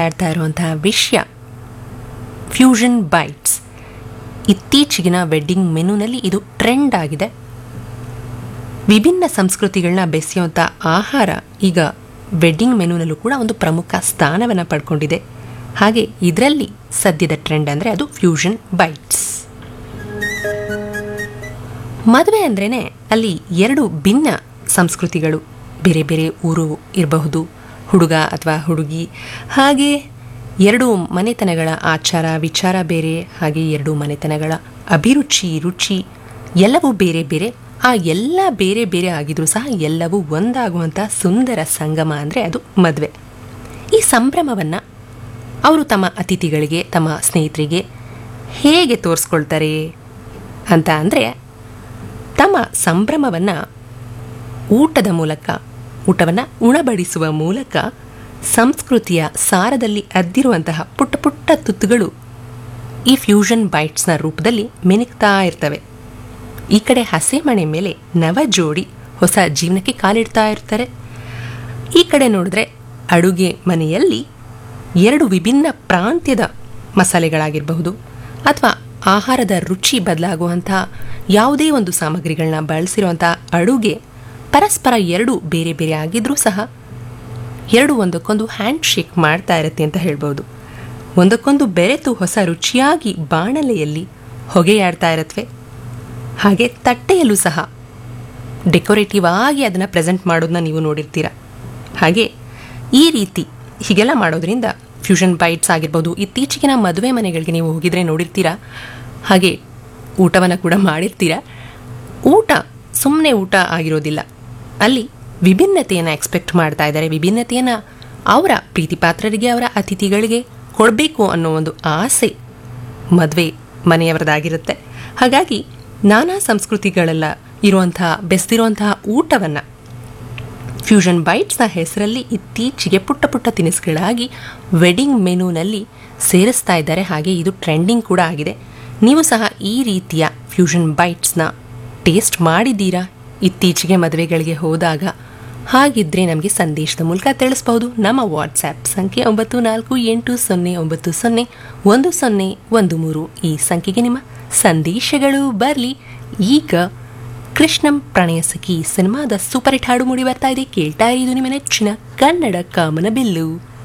ಮಾತಾಡ್ತಾ ಇರುವಂತಹ ವಿಷಯ ಫ್ಯೂಷನ್ ಬೈಟ್ಸ್ ಇತ್ತೀಚೆಗಿನ ವೆಡ್ಡಿಂಗ್ ಮೆನುನಲ್ಲಿ ಇದು ಟ್ರೆಂಡ್ ಆಗಿದೆ ವಿಭಿನ್ನ ಸಂಸ್ಕೃತಿಗಳನ್ನ ಬೆಸೆಯುವಂಥ ಆಹಾರ ಈಗ ವೆಡ್ಡಿಂಗ್ ಮೆನುನಲ್ಲೂ ಕೂಡ ಒಂದು ಪ್ರಮುಖ ಸ್ಥಾನವನ್ನು ಪಡ್ಕೊಂಡಿದೆ ಹಾಗೆ ಇದರಲ್ಲಿ ಸದ್ಯದ ಟ್ರೆಂಡ್ ಅಂದರೆ ಅದು ಫ್ಯೂಷನ್ ಬೈಟ್ಸ್ ಮದುವೆ ಅಂದ್ರೇ ಅಲ್ಲಿ ಎರಡು ಭಿನ್ನ ಸಂಸ್ಕೃತಿಗಳು ಬೇರೆ ಬೇರೆ ಊರು ಇರಬಹುದು ಹುಡುಗ ಅಥವಾ ಹುಡುಗಿ ಹಾಗೆ ಎರಡು ಮನೆತನಗಳ ಆಚಾರ ವಿಚಾರ ಬೇರೆ ಹಾಗೆ ಎರಡು ಮನೆತನಗಳ ಅಭಿರುಚಿ ರುಚಿ ಎಲ್ಲವೂ ಬೇರೆ ಬೇರೆ ಆ ಎಲ್ಲ ಬೇರೆ ಬೇರೆ ಆಗಿದ್ರೂ ಸಹ ಎಲ್ಲವೂ ಒಂದಾಗುವಂಥ ಸುಂದರ ಸಂಗಮ ಅಂದರೆ ಅದು ಮದುವೆ ಈ ಸಂಭ್ರಮವನ್ನು ಅವರು ತಮ್ಮ ಅತಿಥಿಗಳಿಗೆ ತಮ್ಮ ಸ್ನೇಹಿತರಿಗೆ ಹೇಗೆ ತೋರಿಸ್ಕೊಳ್ತಾರೆ ಅಂತ ಅಂದರೆ ತಮ್ಮ ಸಂಭ್ರಮವನ್ನು ಊಟದ ಮೂಲಕ ಊಟವನ್ನು ಉಣಬಡಿಸುವ ಮೂಲಕ ಸಂಸ್ಕೃತಿಯ ಸಾರದಲ್ಲಿ ಅದ್ದಿರುವಂತಹ ಪುಟ್ಟ ಪುಟ್ಟ ತುತ್ತುಗಳು ಈ ಫ್ಯೂಷನ್ ಬೈಟ್ಸ್ನ ರೂಪದಲ್ಲಿ ಮಿನುಕ್ತಾ ಇರ್ತವೆ ಈ ಕಡೆ ಹಸೆಮಣೆ ಮೇಲೆ ನವ ಜೋಡಿ ಹೊಸ ಜೀವನಕ್ಕೆ ಕಾಲಿಡ್ತಾ ಇರ್ತಾರೆ ಈ ಕಡೆ ನೋಡಿದ್ರೆ ಅಡುಗೆ ಮನೆಯಲ್ಲಿ ಎರಡು ವಿಭಿನ್ನ ಪ್ರಾಂತ್ಯದ ಮಸಾಲೆಗಳಾಗಿರಬಹುದು ಅಥವಾ ಆಹಾರದ ರುಚಿ ಬದಲಾಗುವಂತಹ ಯಾವುದೇ ಒಂದು ಸಾಮಗ್ರಿಗಳನ್ನ ಬಳಸಿರುವಂಥ ಅಡುಗೆ ಪರಸ್ಪರ ಎರಡು ಬೇರೆ ಬೇರೆ ಆಗಿದ್ರೂ ಸಹ ಎರಡು ಒಂದಕ್ಕೊಂದು ಹ್ಯಾಂಡ್ ಶೇಕ್ ಮಾಡ್ತಾ ಇರುತ್ತೆ ಅಂತ ಹೇಳ್ಬೋದು ಒಂದಕ್ಕೊಂದು ಬೆರೆತು ಹೊಸ ರುಚಿಯಾಗಿ ಬಾಣಲೆಯಲ್ಲಿ ಹೊಗೆಯಾಡ್ತಾ ಇರತ್ವೆ ಹಾಗೆ ತಟ್ಟೆಯಲ್ಲೂ ಸಹ ಡೆಕೋರೇಟಿವ್ ಆಗಿ ಅದನ್ನು ಪ್ರೆಸೆಂಟ್ ಮಾಡೋದನ್ನ ನೀವು ನೋಡಿರ್ತೀರ ಹಾಗೆ ಈ ರೀತಿ ಹೀಗೆಲ್ಲ ಮಾಡೋದ್ರಿಂದ ಫ್ಯೂಷನ್ ಬೈಟ್ಸ್ ಆಗಿರ್ಬೋದು ಇತ್ತೀಚೆಗಿನ ಮದುವೆ ಮನೆಗಳಿಗೆ ನೀವು ಹೋಗಿದ್ರೆ ನೋಡಿರ್ತೀರಾ ಹಾಗೆ ಊಟವನ್ನು ಕೂಡ ಮಾಡಿರ್ತೀರಾ ಊಟ ಸುಮ್ಮನೆ ಊಟ ಆಗಿರೋದಿಲ್ಲ ಅಲ್ಲಿ ವಿಭಿನ್ನತೆಯನ್ನು ಎಕ್ಸ್ಪೆಕ್ಟ್ ಮಾಡ್ತಾ ಇದ್ದಾರೆ ವಿಭಿನ್ನತೆಯನ್ನು ಅವರ ಪ್ರೀತಿ ಪಾತ್ರರಿಗೆ ಅವರ ಅತಿಥಿಗಳಿಗೆ ಕೊಡಬೇಕು ಅನ್ನೋ ಒಂದು ಆಸೆ ಮದುವೆ ಮನೆಯವರದಾಗಿರುತ್ತೆ ಹಾಗಾಗಿ ನಾನಾ ಸಂಸ್ಕೃತಿಗಳೆಲ್ಲ ಇರುವಂತಹ ಬೆಸ್ತಿರುವಂತಹ ಊಟವನ್ನು ಫ್ಯೂಷನ್ ಬೈಟ್ಸ್ನ ಹೆಸರಲ್ಲಿ ಇತ್ತೀಚೆಗೆ ಪುಟ್ಟ ಪುಟ್ಟ ತಿನಿಸುಗಳಾಗಿ ವೆಡ್ಡಿಂಗ್ ಮೆನುನಲ್ಲಿ ಸೇರಿಸ್ತಾ ಇದ್ದಾರೆ ಹಾಗೆ ಇದು ಟ್ರೆಂಡಿಂಗ್ ಕೂಡ ಆಗಿದೆ ನೀವು ಸಹ ಈ ರೀತಿಯ ಫ್ಯೂಷನ್ ಬೈಟ್ಸ್ನ ಟೇಸ್ಟ್ ಮಾಡಿದ್ದೀರಾ ಇತ್ತೀಚೆಗೆ ಮದುವೆಗಳಿಗೆ ಹೋದಾಗ ಹಾಗಿದ್ರೆ ನಮಗೆ ಸಂದೇಶದ ಮೂಲಕ ತಿಳಿಸ್ಬಹುದು ನಮ್ಮ ವಾಟ್ಸ್ಆ್ಯಪ್ ಸಂಖ್ಯೆ ಒಂಬತ್ತು ನಾಲ್ಕು ಎಂಟು ಸೊನ್ನೆ ಒಂಬತ್ತು ಸೊನ್ನೆ ಒಂದು ಸೊನ್ನೆ ಒಂದು ಮೂರು ಈ ಸಂಖ್ಯೆಗೆ ನಿಮ್ಮ ಸಂದೇಶಗಳು ಬರಲಿ ಈಗ ಕೃಷ್ಣಂ ಪ್ರಣಯ ಸಖಿ ಸಿನಿಮಾದ ಸೂಪರ್ ಹಿಟ್ ಹಾಡು ಮೂಡಿ ಬರ್ತಾ ಇದೆ ಕೇಳ್ತಾ ಇದ್ದು ನಿಮ್ಮ ನೆಚ್ಚಿನ ಕನ್ನಡ ಕಾಮನ ಬಿಲ್ಲು